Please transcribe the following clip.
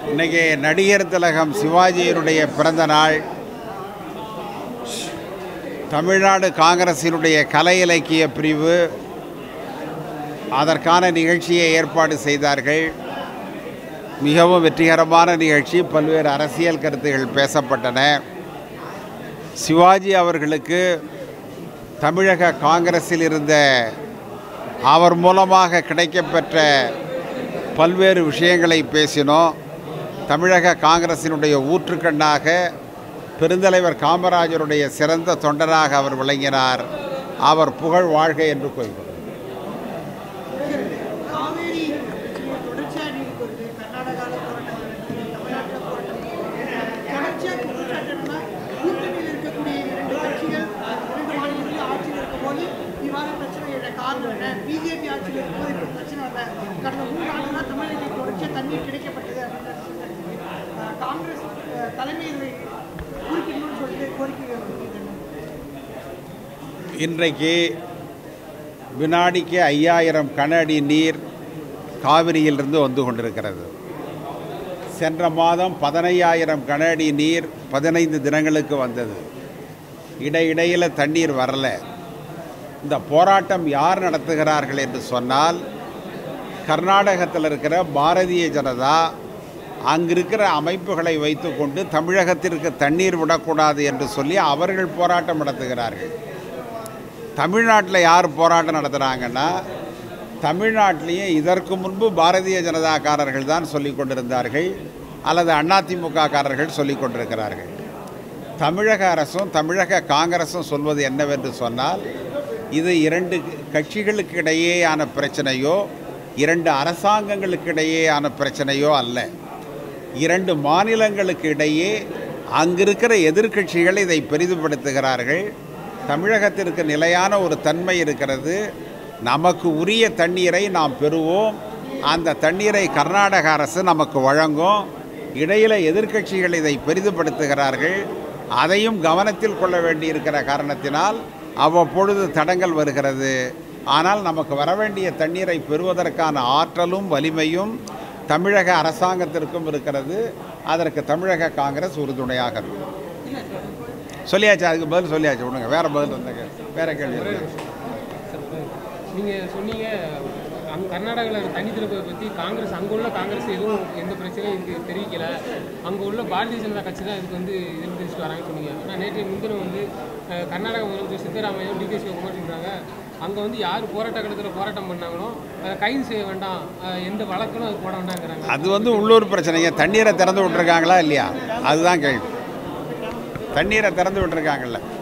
இன்னைக்கு நடிகர் திலகம் சிவாஜியினுடைய பிறந்த நாள் தமிழ்நாடு காங்கிரசினுடைய கலை இலக்கிய பிரிவு அதற்கான நிகழ்ச்சியை ஏற்பாடு செய்தார்கள் மிகவும் வெற்றிகரமான நிகழ்ச்சி பல்வேறு அரசியல் கருத்துகள் பேசப்பட்டன சிவாஜி அவர்களுக்கு தமிழக காங்கிரஸில் இருந்த அவர் மூலமாக கிடைக்கப்பெற்ற பல்வேறு விஷயங்களை பேசினோம் தமிழக காங்கிரசினுடைய ஊற்றுக்கண்ணாக பெருந்தலைவர் காமராஜருடைய சிறந்த தொண்டராக அவர் விளங்கினார் அவர் புகழ் வாழ்க என்று கூறுகிறார் காவேரி தொடர்ச்சியாக நீடித்து வருது கர்நாடகாவில் போராட்டம் நடக்குது தமிழ்நாட்டில் போராட்டம் நடக்குது. தொடர்ச்சியாக குற்றச்சாட்டு என்னன்னா, கூட்டணியில் இருக்கக்கூடிய இரண்டு கட்சிகள் இரண்டு மாநிலங்களில் ஆட்சியில் இருக்கும்போது இவ்வாறு பிரச்சனை எழ காரணம் என்ன பிஜேபி ஆட்சியில் இருக்கும்போது இப்படி பிரச்சனை இல்லை கடந்த மூன்று ஆண்டுகளாக தமிழகத்தில் தொடர்ச்சியாக தண்ணீர் கிடைக்கப்பட்டது அப்படின்னு அஹ், காங்கிரஸ் அஹ், தலைமை இதை குறிப்பிடணும்னு சொல்லிட்டு கோரிக்கை வைக்கிறது. இன்றைக்கு வினாடிக்கு ஐயாயிரம் கன அடி நீர் காவிரியிலிருந்து வந்து கொண்டிருக்கிறது சென்ற மாதம் பதினையாயிரம் கன அடி நீர் பதினைந்து தினங்களுக்கு வந்தது இடையிடையில் தண்ணீர் வரல இந்த போராட்டம் யார் நடத்துகிறார்கள் என்று சொன்னால் கர்நாடகத்தில் இருக்கிற பாரதிய ஜனதா அங்கிருக்கிற அமைப்புகளை வைத்துக்கொண்டு தமிழகத்திற்கு தண்ணீர் விடக்கூடாது என்று சொல்லி அவர்கள் போராட்டம் நடத்துகிறார்கள் தமிழ்நாட்டில் யார் போராட்டம் நடத்துகிறாங்கன்னா தமிழ்நாட்டிலையும் இதற்கு முன்பு பாரதிய ஜனதாக்காரர்கள் தான் சொல்லி கொண்டிருந்தார்கள் அல்லது அதிமுககாரர்கள் சொல்லி கொண்டிருக்கிறார்கள் தமிழக அரசும் தமிழக காங்கிரஸும் சொல்வது என்னவென்று சொன்னால் இது இரண்டு கட்சிகளுக்கு இடையேயான பிரச்சனையோ இரண்டு அரசாங்கங்களுக்கு இடையேயான பிரச்சனையோ அல்ல இரண்டு மாநிலங்களுக்கு இடையே அங்கிருக்கிற எதிர்க்கட்சிகள் இதை பெரிதுபடுத்துகிறார்கள் தமிழகத்திற்கு நிலையான ஒரு தன்மை இருக்கிறது நமக்கு உரிய தண்ணீரை நாம் பெறுவோம் அந்த தண்ணீரை கர்நாடக அரசு நமக்கு வழங்கும் இடையில எதிர்க்கட்சிகள் இதை பெரிதுபடுத்துகிறார்கள் அதையும் கவனத்தில் கொள்ள வேண்டியிருக்கிற காரணத்தினால் அவ்வப்பொழுது தடங்கள் வருகிறது ஆனால் நமக்கு வரவேண்டிய தண்ணீரை பெறுவதற்கான ஆற்றலும் வலிமையும் தமிழக அரசாங்கத்திற்கும் இருக்கிறது அதற்கு தமிழக காங்கிரஸ் உறுதுணையாக இருக்கும் சொல்லியாச்சு அதுக்கு பதில் சொல்லியாச்சு விடுங்க வேற பதில் வந்த கேள்வி வேற கேள்வி இருந்தா. நீங்கள் சொன்னீங்க அங் கர்நாடகாவில் தண்ணி திறப்பை பற்றி காங்கிரஸ் அங்கே உள்ள காங்கிரஸ் எதுவும் எந்த பிரச்சனையும் இதுக்கு தெரிவிக்கல அங்கே உள்ள பாரதிய ஜனதா கட்சி தான் இதுக்கு வந்து எதிர்ப்பு தெரிவிச்சுட்டு வராங்கன்னு சொன்னீங்க ஆனால் நேற்றைய முன்தினம் வந்து அஹ், கர்நாடக முதலமைச்சர் சித்தராமையா டிகே சிவகுமார் சொல்கிறாங்க அங்கே வந்து யார் போராட்ட காலத்தில் போராட்டம் பண்ணாங்களோ அதை கைது செய்ய வேண்டாம் அஹ், எந்த வழக்கும் அது போட வேண்டாங்கிறாங்க அது வந்து உள்ளூர் பிரச்சனைங்க தண்ணீரை திறந்து விட்டுருக்காங்களா இல்லையா அதுதான் கேள்வி தண்ணீரை திறந்து விட்டுருக்காங்கல்ல